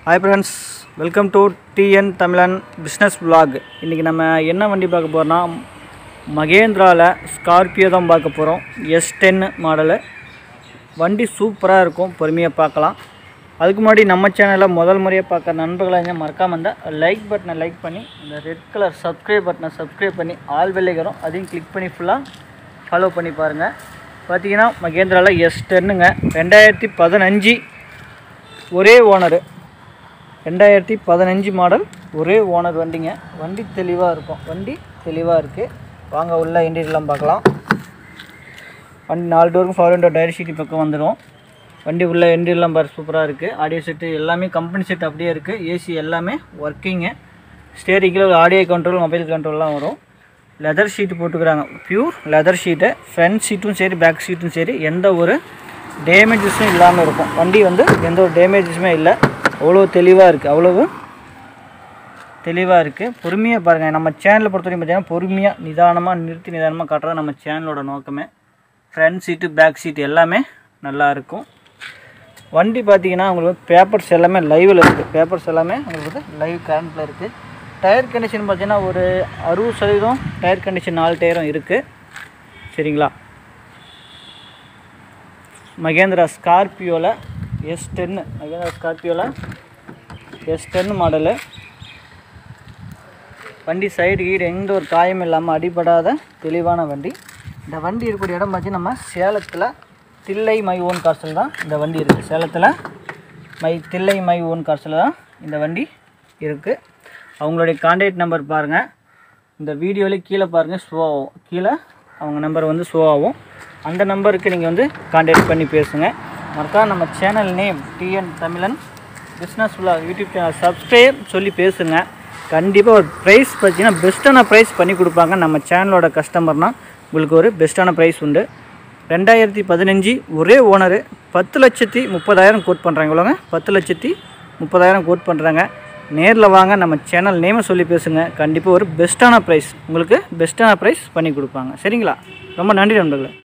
hi friends welcome to TN Tamilan business vlog இன்றைக்கி நம்ம என்ன வண்டி பார்க்க போகிறோம்னா மகேந்திராவில் ஸ்கார்பியோ தான் பார்க்க போகிறோம் எஸ் டென் மாடலு வண்டி சூப்பராக இருக்கும் பொறுமையாக பார்க்கலாம் அதுக்கு முன்னாடி நம்ம சேனலில் முதல் முறையாக பார்க்குற நண்பர்களை இருந்தால் மறக்காமல் இருந்தால் லைக் பட்டனை லைக் பண்ணி இந்த ரெட் கலர் சப்ஸ்கிரைப் பட்டனை சப்ஸ்கிரைப் பண்ணி ஆல் வெள்ளைக்கிறோம் அதையும் கிளிக் பண்ணி ஃபுல்லாக ஃபாலோ பண்ணி பாருங்கள் பார்த்தீங்கன்னா மகேந்திராவில் எஸ் டென்னுங்க ரெண்டாயிரத்தி பதினஞ்சு ஒரே ஓனரு ரெண்டாயிரத்தி பதினஞ்சு மாடல் ஒரே ஓனர் வண்டிங்க வண்டி தெளிவாக இருக்கும் வண்டி தெளிவாக இருக்குது வாங்க உள்ள இன்டீரியர்லாம் பார்க்கலாம் வண்டி நாலு டோருக்கும் ஃபோர் விண்டோ டயர் ஷீட் பக்கம் வந்துடும் வண்டி உள்ள இன்டீரியர்லாம் பாரு சூப்பராக இருக்குது ஆடியோ செட்டு எல்லாமே கம்பெனி செட் அப்படியே இருக்குது ஏசி எல்லாமே ஒர்க்கிங்கு ஸ்டேரிங்கில் ஆடியோ கண்ட்ரோல் மொபைல் கண்ட்ரோல்லாம் வரும் லெதர் ஷீட் போட்டுக்கிறாங்க பியூர் லெதர் ஷீட்டு ஃப்ரண்ட் சீட்டும் சரி பேக் சீட்டும் சரி எந்த ஒரு டேமேஜஸும் இல்லாமல் இருக்கும் வண்டி வந்து எந்த ஒரு டேமேஜஸுமே இல்லை அவ்வளோ தெளிவாக இருக்குது அவ்வளவு தெளிவாக இருக்குது பொறுமையாக பாருங்கள் நம்ம சேனலை பொறுத்தவரைக்கும் பார்த்தீங்கன்னா பொறுமையாக நிதானமாக நிறுத்தி நிதானமாக காட்டுறது நம்ம சேனலோட நோக்கமே ஃப்ரண்ட் சீட்டு பேக் சீட்டு எல்லாமே நல்லா இருக்கும் வண்டி பார்த்தீங்கன்னா உங்களுக்கு பேப்பர்ஸ் எல்லாமே லைவில் இருக்குது பேப்பர்ஸ் எல்லாமே உங்களுக்கு வந்து லைவ் கரண்ட்டில் இருக்குது டயர் கண்டிஷன் பார்த்தீங்கன்னா ஒரு அறுபது சதவீதம் டயர் கண்டிஷன் நாலு டயரும் இருக்குது சரிங்களா மகேந்திரா ஸ்கார்பியோவில் எஸ் டென்னு மகேந்திரா ஸ்கார்பியோவில் எஸ் டென் மாடலு வண்டி சைடு கீடு எந்த ஒரு காயமும் இல்லாமல் அடிபடாத தெளிவான வண்டி இந்த வண்டி இருக்கக்கூடிய இடம் பார்த்தி நம்ம சேலத்தில் தில்லை மை ஓன் காசில் தான் இந்த வண்டி இருக்குது சேலத்தில் மை தில்லை மை ஓன் காசில் தான் இந்த வண்டி இருக்குது அவங்களுடைய கான்டாக்ட் நம்பர் பாருங்கள் இந்த வீடியோவில் கீழே பாருங்கள் ஷோ ஆகும் கீழே அவங்க நம்பர் வந்து ஷோ ஆகும் அந்த நம்பருக்கு நீங்கள் வந்து கான்டாக்ட் பண்ணி பேசுங்க மறக்காம நம்ம channel name TN Tamilan business vlog YouTube channel subscribe சொல்லி பேசுங்க கண்டிப்பாக ஒரு ப்ரைஸ் பார்த்தீங்கன்னா பெஸ்ட்டான ப்ரைஸ் பண்ணி கொடுப்பாங்க நம்ம சேனலோட கஸ்டமர்னால் உங்களுக்கு ஒரு பெஸ்ட்டான ப்ரைஸ் உண்டு ரெண்டாயிரத்தி பதினஞ்சு ஒரே ஓனரு பத்து லட்சத்தி முப்பதாயிரம் கோட் பண்ணுறாங்க இவ்வளோங்க பத்து லட்சத்தி முப்பதாயிரம் கோட் பண்ணுறாங்க நேரில் வாங்க நம்ம சேனல் நேமை சொல்லி பேசுங்க கண்டிப்பாக ஒரு பெஸ்ட்டான ப்ரைஸ் உங்களுக்கு பெஸ்ட்டான ப்ரைஸ் பண்ணி கொடுப்பாங்க சரிங்களா ரொம்ப நன்றி நண்பர்களே